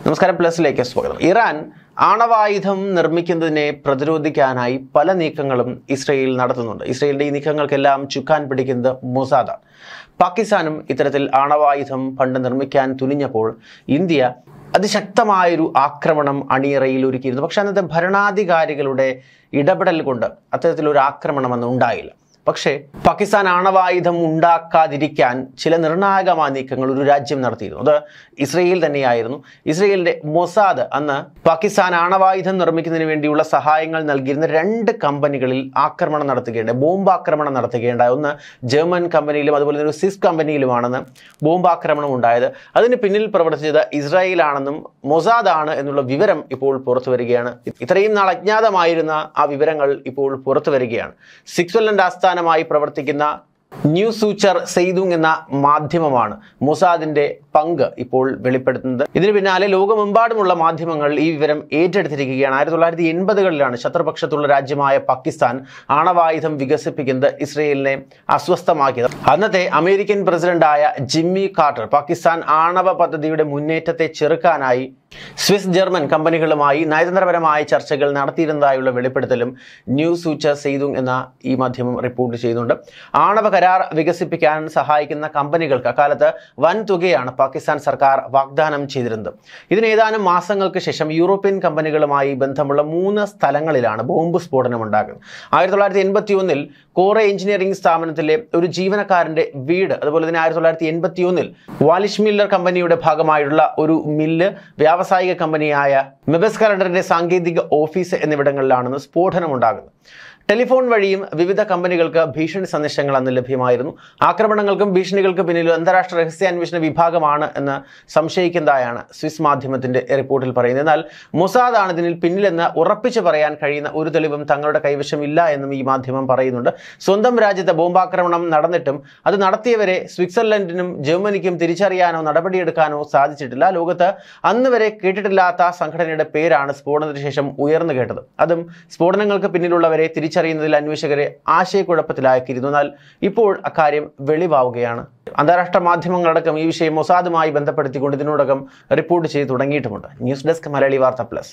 നമസ്കാരം പ്ലസിലേക്ക് സ്വാഗതം ഇറാൻ ആണവായുധം നിർമ്മിക്കുന്നതിനെ പ്രതിരോധിക്കാനായി പല നീക്കങ്ങളും ഇസ്രയേൽ നടത്തുന്നുണ്ട് ഇസ്രയേലിന്റെ ഈ നീക്കങ്ങൾക്കെല്ലാം ചുക്കാൻ പിടിക്കുന്നത് മൊസാദാണ് പാകിസ്ഥാനും ഇത്തരത്തിൽ ആണവായുധം പണ്ട് നിർമ്മിക്കാൻ തുനിഞ്ഞപ്പോൾ ഇന്ത്യ അതിശക്തമായൊരു ആക്രമണം അണിയറയിൽ ഒരുക്കിയിരുന്നു പക്ഷെ അന്നത്തെ ഭരണാധികാരികളുടെ ഇടപെടൽ കൊണ്ട് അത്തരത്തിലൊരു ആക്രമണം അന്ന് ഉണ്ടായില്ല പക്ഷേ പാകിസ്ഥാൻ ആണവായുധം ഉണ്ടാക്കാതിരിക്കാൻ ചില നിർണായകമായ നീക്കങ്ങൾ ഒരു രാജ്യം നടത്തിയിരുന്നു അത് ഇസ്രയേൽ തന്നെയായിരുന്നു ഇസ്രയേലിന്റെ മൊസാദ് അന്ന് പാകിസ്ഥാൻ ആണവായുധം നിർമ്മിക്കുന്നതിന് വേണ്ടിയുള്ള സഹായങ്ങൾ നൽകിയിരുന്ന രണ്ട് കമ്പനികളിൽ ആക്രമണം നടത്തുകയുണ്ടായി ബോംബാക്രമണം നടത്തുകയുണ്ടായി ഒന്ന് ജർമ്മൻ കമ്പനിയിലും അതുപോലെ തന്നെ ഒരു സ്വിസ് കമ്പനിയിലുമാണെന്ന് ബോംബാക്രമണം ഉണ്ടായത് അതിന് പിന്നിൽ പ്രവർത്തിച്ചത് ഇസ്രായേലാണെന്നും മൊസാദ് ആണ് എന്നുള്ള വിവരം ഇപ്പോൾ പുറത്തു വരികയാണ് ഇത്രയും നാൾ അജ്ഞാതമായിരുന്ന ആ വിവരങ്ങൾ ഇപ്പോൾ പുറത്തു വരികയാണ് സിക്സ്വലൻഡ് ആസ്ഥാനമായി പ്രവർത്തിക്കുന്ന ന്യൂസ് സൂച്ചർ സെയ്തുങ് എന്ന മാധ്യമമാണ് മൊസാദിന്റെ പങ്ക് ഇപ്പോൾ വെളിപ്പെടുത്തുന്നത് ഇതിന് പിന്നാലെ ലോകമെമ്പാടുമുള്ള മാധ്യമങ്ങൾ ഈ വിവരം ഏറ്റെടുത്തിരിക്കുകയാണ് ആയിരത്തി തൊള്ളായിരത്തി എൺപതുകളിലാണ് ശത്രുപക്ഷത്തുള്ള രാജ്യമായ പാകിസ്ഥാൻ ആണവായുധം വികസിപ്പിക്കുന്നത് ഇസ്രയേലിനെ അസ്വസ്ഥമാക്കിയത് അന്നത്തെ അമേരിക്കൻ പ്രസിഡന്റായ ജിമ്മി കാർട്ടർ പാകിസ്ഥാൻ ആണവ പദ്ധതിയുടെ മുന്നേറ്റത്തെ ചെറുക്കാനായി സ്വിസ് ജർമ്മൻ കമ്പനികളുമായി നയതന്ത്രപരമായ ചർച്ചകൾ നടത്തിയിരുന്നതായുള്ള വെളിപ്പെടുത്തലും ന്യൂസ് സൂച്ചർ സെയ്തുങ് എന്ന ഈ മാധ്യമം റിപ്പോർട്ട് ചെയ്യുന്നുണ്ട് ആണവ കരാർ വികസിപ്പിക്കാൻ സഹായിക്കുന്ന കമ്പനികൾക്ക് അക്കാലത്ത് വൻ തുകയാണ് പാകിസ്ഥാൻ സർക്കാർ വാഗ്ദാനം ചെയ്തിരുന്നത് ഇതിന് ഏതാനും മാസങ്ങൾക്ക് ശേഷം യൂറോപ്യൻ കമ്പനികളുമായി ബന്ധമുള്ള മൂന്ന് സ്ഥലങ്ങളിലാണ് ബോംബ് സ്ഫോടനം ഉണ്ടാകുന്നത് ആയിരത്തി തൊള്ളായിരത്തി എൺപത്തി ഒന്നിൽ കോറെ എഞ്ചിനീയറിംഗ് സ്ഥാപനത്തിലെ ഒരു ജീവനക്കാരന്റെ വീട് അതുപോലെ തന്നെ ആയിരത്തി തൊള്ളായിരത്തി എൺപത്തി ഒന്നിൽ വാലിഷ് മില്ലർ കമ്പനിയുടെ ഭാഗമായിട്ടുള്ള ഒരു മില്ല് വ്യാവസായിക കമ്പനിയായ മെബസ് കലണ്ടറിന്റെ സാങ്കേതിക ഓഫീസ് എന്നിവിടങ്ങളിലാണെന്ന് സ്ഫോടനം ഉണ്ടാകുന്നത് ടെലിഫോൺ വഴിയും വിവിധ കമ്പനികൾക്ക് ഭീഷണി സന്ദേശങ്ങൾ അന്ന് ലഭ്യമായിരുന്നു ആക്രമണങ്ങൾക്കും ഭീഷണികൾക്കും പിന്നിൽ അന്താരാഷ്ട്ര രഹസ്യാന്വേഷണ വിഭാഗമാണ് എന്ന് സംശയിക്കുന്നതായാണ് സ്വിസ് മാധ്യമത്തിന്റെ റിപ്പോർട്ടിൽ പറയുന്നത് എന്നാൽ മൊസാദ് ആണ് ഇതിന് പിന്നിലെന്ന് ഉറപ്പിച്ചു പറയാൻ കഴിയുന്ന ഒരു തെളിവും തങ്ങളുടെ കൈവശം ഇല്ല എന്നും ഈ മാധ്യമം പറയുന്നുണ്ട് സ്വന്തം രാജ്യത്ത് ബോംബാക്രമണം നടന്നിട്ടും അത് നടത്തിയവരെ സ്വിറ്റ്സർലൻഡിനും ജർമ്മനിക്കും തിരിച്ചറിയാനോ നടപടിയെടുക്കാനോ സാധിച്ചിട്ടില്ല ലോകത്ത് അന്ന് വരെ കേട്ടിട്ടില്ലാത്ത സംഘടനയുടെ പേരാണ് സ്ഫോടനത്തിന് ശേഷം ഉയർന്നു കേട്ടത് അതും സ്ഫോടനങ്ങൾക്ക് പിന്നിലുള്ളവരെ തിരിച്ചറിയുന്നതിൽ അന്വേഷകരെ ആശയക്കുഴപ്പത്തിലാക്കിയിരുന്നു എന്നാൽ ഇപ്പോൾ അക്കാര്യം വെളിവാവുകയാണ് അന്താരാഷ്ട്ര മാധ്യമങ്ങളടക്കം ഈ വിഷയം മൊസാദുമായി ബന്ധപ്പെടുത്തിക്കൊണ്ട് ഇതിനോടകം റിപ്പോർട്ട് ചെയ്തു തുടങ്ങിയിട്ടുമുണ്ട് news desk Malayali Vartha plus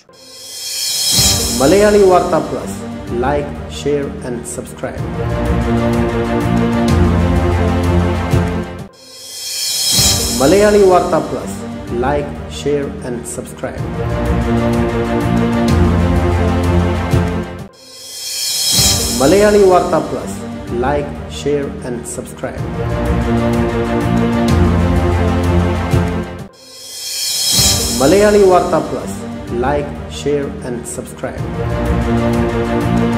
Malayali Vartha plus like share and subscribe Malayali Vartha plus like share and subscribe Malayali Vartha plus like share and subscribe Malayali Vartha plus like share and subscribe